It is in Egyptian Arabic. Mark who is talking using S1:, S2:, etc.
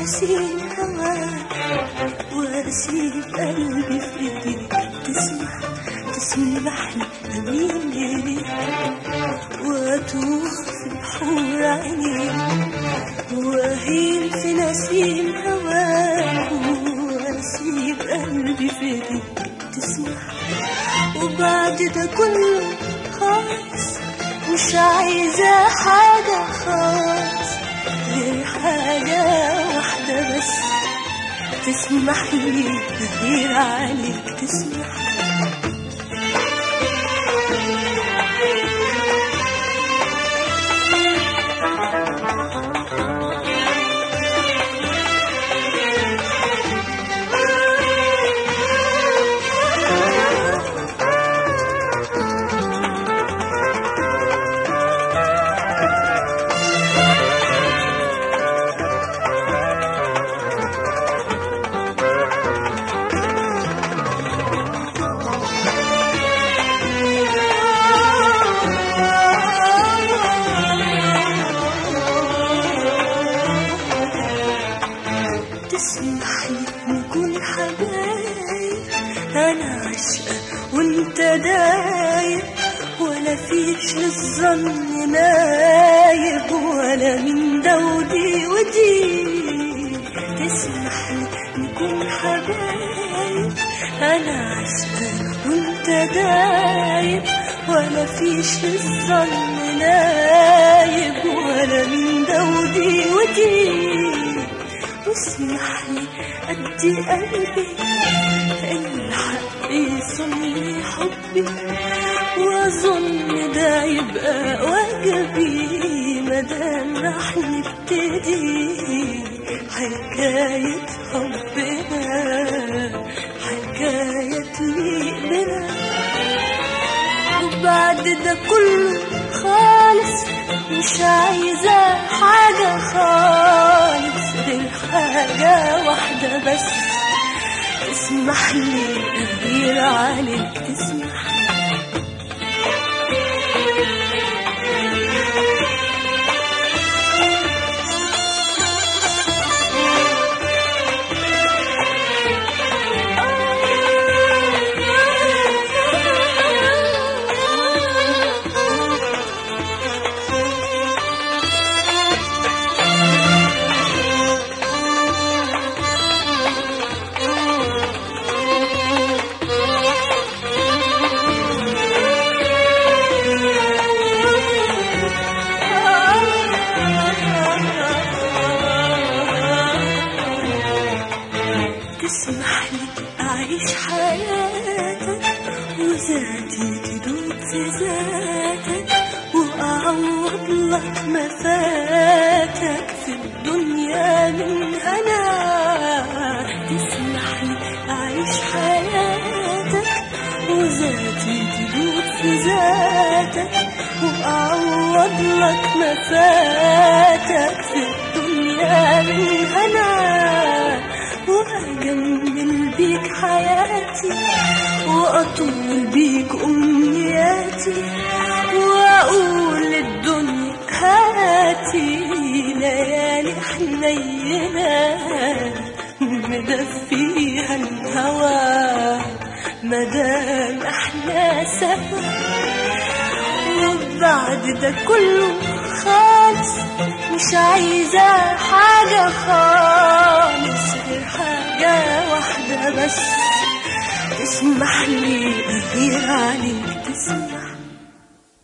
S1: نسيم هواك واسيب قلبي في ايديك تسمح تسمح لي امين اليك واتوه في بحور عينيك واهيل في نسيم هواك واسيب قلبي في ايديك تسمح وبعد ده كله خالص مش عايزة حاجة خالص غير حاجة واحدة بس تسمح لي غير عليك تسمح تسمح لي نكون حبايب انا عشقة وانت دايب ولا فيش الظن نايب ولا من ده ودي ودي تسمح لي نكون حبايب انا عشقة وانت دايب ولا فيش الظن نايب ولا من ده ودي ودي واسمح لي أدي قلبي الحق يصلي حبي وأظن ده يبقى واجبي مادام رح نبتدي حكاية حبنا حكاية تليق بنا وبعد ده كله خالص مش عايزة حاجة خالص غير حاجة واحدة بس تسمح لي أغير عليك تسمح تسمح لي أعيش حياتك وذاتي تدوب في ذاتك وأعوض لك ما فاتك في الدنيا من هنا تسمح لي أعيش حياتك وذاتي تدوب في ذاتك وأعوض لك ما فاتك في الدنيا من هنا وأجمل بيك حياتي وأطول بيك أمنياتي وأقول للدنيا هاتي ليالي حنينة مدفيها الهوى مدام احنا سوا وبعد ده كله خالص مش عايزة حاجة خالص غير حاجة واحدة بس تسمح لي أغير عليك تسمح